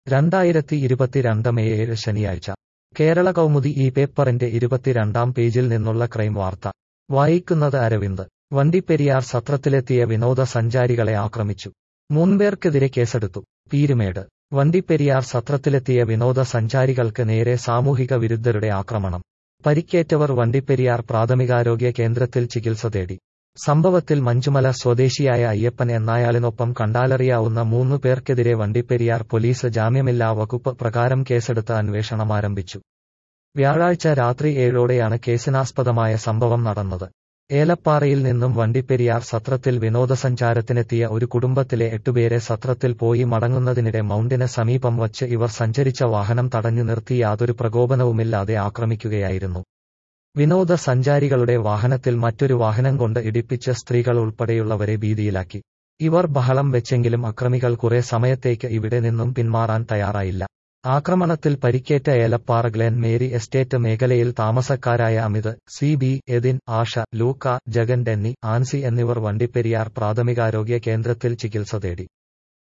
രണ്ടായിരത്തി ഇരുപത്തിരണ്ട് മെയ് ഏഴ് ശനിയാഴ്ച കേരള കൗമുദി ഈ പേപ്പറിന്റെ ഇരുപത്തിരണ്ടാം പേജിൽ നിന്നുള്ള ക്രൈം വാർത്ത വായിക്കുന്നത് അരവിന്ദ് വണ്ടിപ്പെരിയാർ സത്രത്തിലെത്തിയ വിനോദസഞ്ചാരികളെ ആക്രമിച്ചു മൂന്നുപേർക്കെതിരെ കേസെടുത്തു പീരുമേട് വണ്ടിപ്പെരിയാർ സത്രത്തിലെത്തിയ വിനോദസഞ്ചാരികൾക്ക് നേരെ സാമൂഹിക വിരുദ്ധരുടെ ആക്രമണം പരിക്കേറ്റവർ വണ്ടിപ്പെരിയാർ പ്രാഥമികാരോഗ്യ കേന്ദ്രത്തിൽ ചികിത്സ തേടി സംഭവത്തിൽ മഞ്ചുമല സ്വദേശിയായ അയ്യപ്പൻ എന്നയാളിനൊപ്പം കണ്ടാലറിയാവുന്ന മൂന്നു പേർക്കെതിരെ വണ്ടിപ്പെരിയാർ പോലീസ് ജാമ്യമില്ലാ വകുപ്പ് പ്രകാരം കേസെടുത്ത് അന്വേഷണം ആരംഭിച്ചു വ്യാഴാഴ്ച രാത്രി ഏഴോടെയാണ് കേസിനാസ്പദമായ സംഭവം നടന്നത് ഏലപ്പാറയിൽ നിന്നും വണ്ടിപ്പെരിയാർ സത്രത്തിൽ വിനോദസഞ്ചാരത്തിനെത്തിയ ഒരു കുടുംബത്തിലെ എട്ടുപേരെ സത്രത്തിൽ പോയി മടങ്ങുന്നതിനിടെ മൗണ്ടിന് സമീപം വച്ച് ഇവർ സഞ്ചരിച്ച വാഹനം തടഞ്ഞു നിർത്തി യാതൊരു പ്രകോപനവുമില്ലാതെ ആക്രമിക്കുകയായിരുന്നു വിനോദസഞ്ചാരികളുടെ വാഹനത്തിൽ മറ്റൊരു വാഹനം കൊണ്ട് ഇടിപ്പിച്ച് സ്ത്രീകൾ ഉൾപ്പെടെയുള്ളവരെ ഭീതിയിലാക്കി ഇവർ ബഹളം വെച്ചെങ്കിലും അക്രമികൾ കുറെ സമയത്തേക്ക് ഇവിടെ നിന്നും പിന്മാറാൻ തയ്യാറായില്ല ആക്രമണത്തിൽ പരിക്കേറ്റ ഏലപ്പാറ ഗ്ലെൻ മേരി എസ്റ്റേറ്റ് മേഖലയിൽ താമസക്കാരായ അമിത് സി ബി എദിൻ ആഷ ലൂക്ക ജഗൻ ഡെന്നി ആൻസി എന്നിവർ വണ്ടിപ്പെരിയാർ പ്രാഥമികാരോഗ്യ കേന്ദ്രത്തിൽ ചികിത്സ തേടി